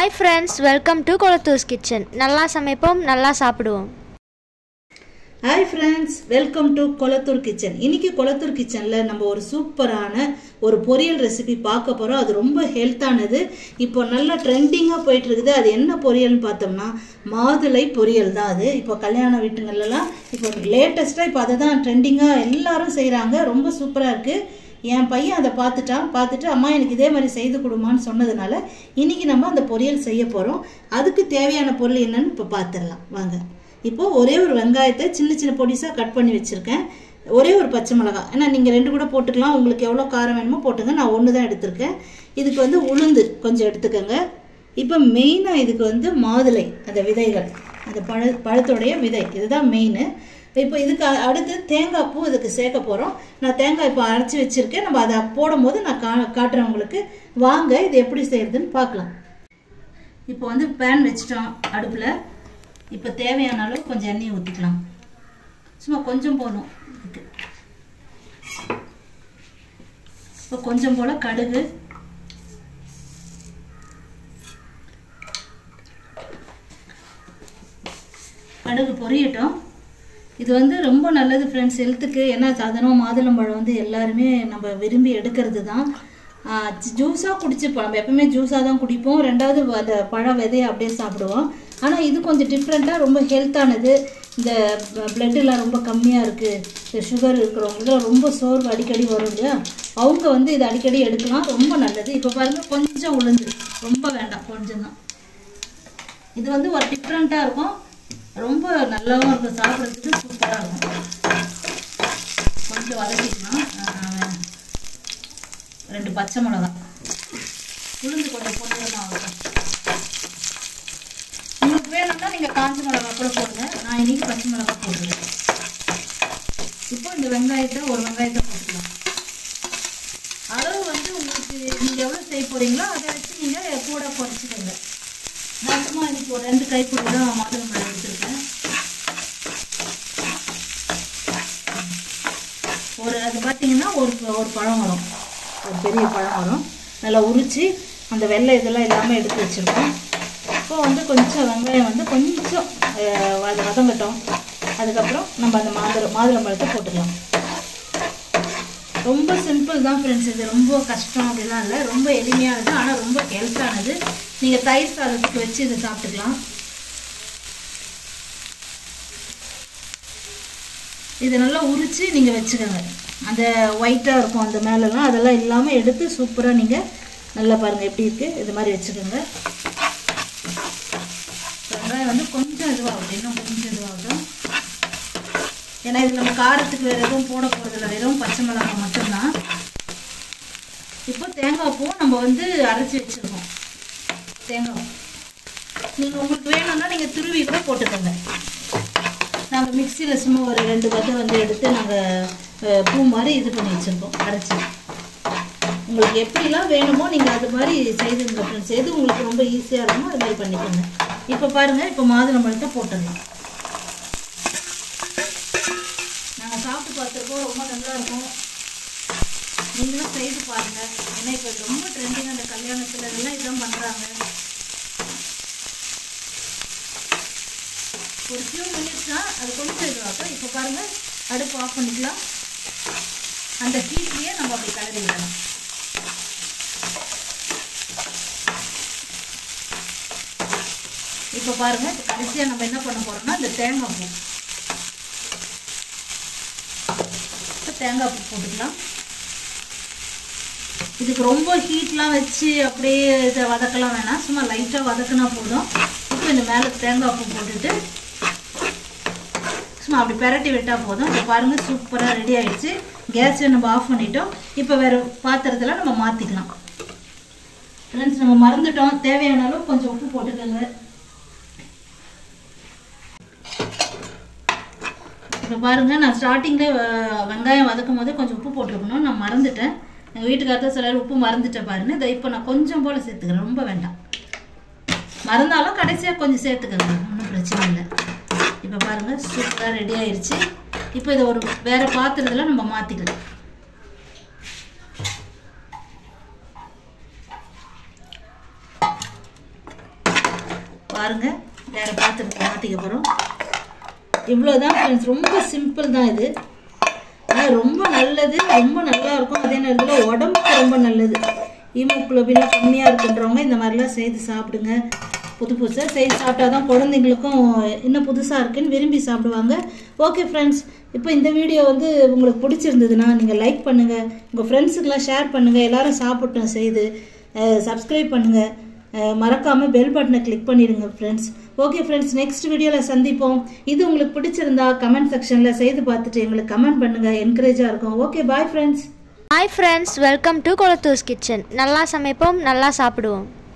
hi friends welcome to Kolathur's kitchen நல்லா சமைப்போம் நல்லா சாப்பிடுவோம் hi friends welcome to Kolathur kitchen இன்னைக்கு கொளத்தூர் கிச்சனில் நம்ம ஒரு சூப்பரான ஒரு பொரியல் ரெசிபி பார்க்க போகிறோம் அது ரொம்ப ஹெல்த்தானது இப்போ நல்லா ட்ரெண்டிங்காக போயிட்டு இருக்குது அது என்ன பொரியல்னு பார்த்தோம்னா மாதுளை பொரியல் தான் அது இப்போ கல்யாண வீட்டுங்கள்லாம் இப்போ லேட்டஸ்ட்டாக இப்போ அதை தான் ட்ரெண்டிங்காக எல்லாரும் செய்கிறாங்க ரொம்ப சூப்பராக இருக்குது என் பையன் அதை பார்த்துட்டான் பார்த்துட்டு அம்மா எனக்கு இதே மாதிரி செய்து கொடுமான்னு சொன்னதுனால இன்னைக்கு நம்ம அந்த பொரியல் செய்ய போகிறோம் அதுக்கு தேவையான பொருள் என்னன்னு இப்போ பார்த்துடலாம் வாங்க இப்போ ஒரே ஒரு வெங்காயத்தை சின்ன சின்ன பொடிசாக கட் பண்ணி வச்சுருக்கேன் ஒரே ஒரு பச்சை மிளகாய் ஏன்னா நீங்கள் ரெண்டு கூட போட்டுக்கலாம் உங்களுக்கு எவ்வளோ காரம் வேணுமோ போட்டுங்க நான் ஒன்று தான் எடுத்திருக்கேன் இதுக்கு வந்து உளுந்து கொஞ்சம் எடுத்துக்கோங்க இப்போ மெயினாக இதுக்கு வந்து மாதுளை அந்த விதைகள் அந்த பழ பழத்துடைய விதை இதுதான் மெயின் இப்போ இதுக்கு அ- அடுத்து தேங்காய் பூ இதுக்கு சேர்க்க போகிறோம் நான் தேங்காய் இப்போ அரைச்சி வச்சுருக்கேன் நம்ம அதை போடும்போது நான் கா காட்டுறேன் உங்களுக்கு வாங்க இது எப்படி செய்யறதுன்னு பார்க்கலாம் இப்போ வந்து பேன் வச்சிட்டோம் அடுப்பில் இப்போ தேவையான அளவு கொஞ்சம் எண்ணெயை ஊற்றிக்கலாம் சும்மா கொஞ்சம் போதும் இதுக்கு இப்போ கொஞ்சம் போல் கடுகு கடுகு பொரியட்டும் இது வந்து ரொம்ப நல்லது ஃப்ரெண்ட்ஸ் ஹெல்த்துக்கு ஏன்னா சாதாரணமாக மாதுளம்பழம் வந்து எல்லாருமே நம்ம விரும்பி எடுக்கிறது தான் ஜூஸாக குடிச்சுப்போம் நம்ம எப்பவுமே ஜூஸாக தான் குடிப்போம் ரெண்டாவது அந்த பழ விதையை அப்படியே சாப்பிடுவோம் ஆனால் இது கொஞ்சம் டிஃப்ரெண்ட்டாக ரொம்ப ஹெல்த்தானது இந்த பிளட்டெல்லாம் ரொம்ப கம்மியாக இருக்குது இந்த சுகர் இருக்கிறவங்களுக்கு ரொம்ப சோர்வு அடிக்கடி வரும் இல்லையா அவங்க வந்து இதை அடிக்கடி எடுக்கலாம் ரொம்ப நல்லது இப்போ பாருங்கள் கொஞ்சம் உளுந்து ரொம்ப வேண்டாம் கொஞ்சம் தான் இது வந்து ஒரு டிஃப்ரெண்ட்டாக இருக்கும் ரொம்ப நல்லாவும் இருக்கும் சாப்பிட்றதுக்கு சூப்பராக இருக்கும் கொஞ்சம் வதக்கிக்கலாம் ஆஹ், ரெண்டு பச்சை மிளகாய் உளுந்து கொஞ்சம் பொண்ணுதான் ஆகும் உங்களுக்கு வேணும்னா நீங்கள் காஞ்ச மிளகாய் கூட போடுங்க நான் இன்னைக்கு பச்சை மிளகாய் போடுறேன் இப்போ இந்த வெங்காயத்தை ஒரு வெங்காயத்தை போட்டுக்கலாம் அளவு வந்து உங்களுக்கு நீங்கள் எவ்வளோ செய்ய போகிறீங்களோ அதை வச்சு நீங்கள் கூட குறைச்சிக்கோங்க நான் சும்மா இன்னைக்கு ஒரு ரெண்டு கைப்பிடி தான் மாதுளம்பழம் எடுத்திருக்கேன் ஒரு அது பார்த்தீங்கன்னா ஒரு ஒரு பழம் வரும் ஒரு பெரிய பழம் வரும் நல்லா உரித்து அந்த வெள்ளை இதெல்லாம் இல்லாமல் எடுத்து வச்சுருக்கோம் இப்போ வந்து கொஞ்சம் வெங்காயம் வந்து கொஞ்சம் அஹ், வத வதங்கட்டும் அதுக்கப்புறம் நம்ம அந்த மாதுளை மாதுளம்பழத்தை போட்டுக்கலாம் ரொம்ப சிம்பிள் தான் ஃப்ரெண்ட்ஸ் இது ரொம்ப கஷ்டம் அப்படிலாம் இல்லை ரொம்ப எளிமையானது ஆனால் ரொம்ப ஹெல்த்தானது நீங்கள் தயிர் சாதத்துக்கு வச்சு இதை சாப்பிட்டுக்கலாம் இதை நல்லா உரித்து நீங்கள் வச்சுக்கோங்க அந்த ஒயிட்டாக இருக்கும் அந்த மேலெல்லாம் அதெல்லாம் இல்லாமல் எடுத்து சூப்பராக நீங்கள் நல்லா பாருங்கள் எப்படி இருக்குது இது மாதிரி வச்சுக்கோங்க வெங்காயம் வந்து கொஞ்சம் இதுவாகட்டும் இன்னும் கொஞ்சம் இதுவாகட்டும் ஏன்னா இது நம்ம காரத்துக்கு வேறு எதுவும் போட போகிறதில்ல வெறும் பச்சை மிளகாய் மட்டும்தான் இப்போ தேங்காய் பூ நம்ம வந்து அரைச்சி வச்சுருக்கோம் தேங்காய் நீங்கள் உங்களுக்கு வேணும்னா நீங்கள் துருவி கூட போட்டுக்கோங்க நாங்கள் மிக்சியில் சும்மா ஒரு ரெண்டு பத்தை வந்து எடுத்து நாங்கள் பூ மாதிரி இது பண்ணி வச்சுருக்கோம் அரைச்சி உங்களுக்கு எப்படிலாம் வேணுமோ நீங்கள் அது மாதிரி செய்துங்க ஃப்ரெண்ட்ஸ் எது உங்களுக்கு ரொம்ப ஈஸியாக இருக்குமோ அது மாதிரி பண்ணிக்கோங்க இப்போ பாருங்கள் இப்போ மாதுளம்பழத்தை போட்டுடலாம் நாங்கள் சாப்பிட்டு பார்த்துருக்கோம் ரொம்ப நல்லா இருக்கும் நீங்களும் செய்து பாருங்க ஏன்னா இப்போ ரொம்ப ட்ரெண்டிங் அந்த கல்யாணத்தில் இதெல்லாம் இதான் பண்ணுறாங்க ஒரு ஃபியூ மினிட்ஸ் தான் அது கொஞ்சம் இதுவாகும் இப்போ பாருங்க அடுப்பு ஆஃப் பண்ணிக்கலாம் அந்த ஹீட்லேயே நம்ம அப்படி கலரி விடலாம் இப்போ பாருங்க இப்போ கடைசியாக நம்ம என்ன பண்ண போறோம்னா இந்த தேங்காய் பூ இப்போ தேங்காய் பூ போட்டுக்கலாம் இதுக்கு ரொம்ப ஹீட்லாம் வச்சு அப்படியே இதை வதக்கலாம் வேணாம் சும்மா லைட்டாக வதக்குனா போதும் இப்போ இந்த மேலே தேங்காய் பூ போட்டுட்டு சும்மா அப்படி பெரட்டி விட்டால் போதும் இப்போ பாருங்கள் சூப்பராக ரெடி ஆயிடுச்சு கேஸை நம்ம ஆஃப் பண்ணிட்டோம் இப்போ வேறு பாத்திரத்தில் நம்ம மாற்றிக்கலாம் ஃப்ரெண்ட்ஸ் நம்ம மறந்துட்டோம் தேவையான அளவு கொஞ்சம் உப்பு போட்டுக்கோங்க இப்போ பாருங்கள் நான் ஸ்டார்டிங்கில் வெங்காயம் வதக்கும் போது கொஞ்சம் உப்பு போட்டிருக்கணும் நான் மறந்துட்டேன் எங்கள் வீட்டுக்காரர் தான் சிலர் உப்பு மறந்துட்டேன் பாருங்க இதை இப்போ நான் கொஞ்சம் போல் சேர்த்துக்கிறேன் ரொம்ப வேண்டாம் மறந்தாலும் கடைசியாக கொஞ்சம் சேர்த்துக்கோங்க ஒன்றும் பிரச்சனை இல்லை இப்போ பாருங்கள் சூப்பராக ரெடி ஆயிருச்சு இப்போ இதை ஒரு வேறு பாத்திரத்தில் நம்ம மாற்றிக்கலாம் பாருங்கள் வேறு பாத்திரத்தில் மாற்றிக்க போகிறோம் இவ்வளோதான் ஃப்ரெண்ட்ஸ் ரொம்ப சிம்பிள் தான் இது ஆனால் ரொம்ப நல்லது ரொம்ப நல்லா இருக்கும் அதே நேரத்தில் உடம்புக்கு ரொம்ப நல்லது ஹீமோகுளோபின்லாம் கம்மியாக இருக்குன்றவங்க இந்த மாதிரிலாம் செய்து சாப்பிடுங்க புது புதுசாக செய்து சாப்பிட்டா தான் குழந்தைங்களுக்கும் இன்னும் புதுசாக இருக்குன்னு விரும்பி சாப்பிடுவாங்க ஓகே ஃப்ரெண்ட்ஸ் இப்போ இந்த வீடியோ வந்து உங்களுக்கு பிடிச்சிருந்ததுன்னா நீங்கள் லைக் பண்ணுங்கள் உங்கள் ஃப்ரெண்ட்ஸுக்கெலாம் ஷேர் பண்ணுங்கள் எல்லாரும் சாப்பிட்டோம் செய்து சப்ஸ்கிரைப் பண்ணுங்கள் மறக்காமல் பெல் பட்டனை கிளிக் பண்ணிடுங்க ஃப்ரெண்ட்ஸ் ஓகே ஃப்ரெண்ட்ஸ் நெக்ஸ்ட் வீடியோவில் சந்திப்போம் இது உங்களுக்கு பிடிச்சிருந்தா கமெண்ட் செக்ஷனில் செய்து பார்த்துட்டு எங்களுக்கு கமெண்ட் பண்ணுங்கள் என்கரேஜாக இருக்கும் okay bye friends hi friends welcome to Kolathur's kitchen நல்லா சமைப்போம் நல்லா சாப்பிடுவோம்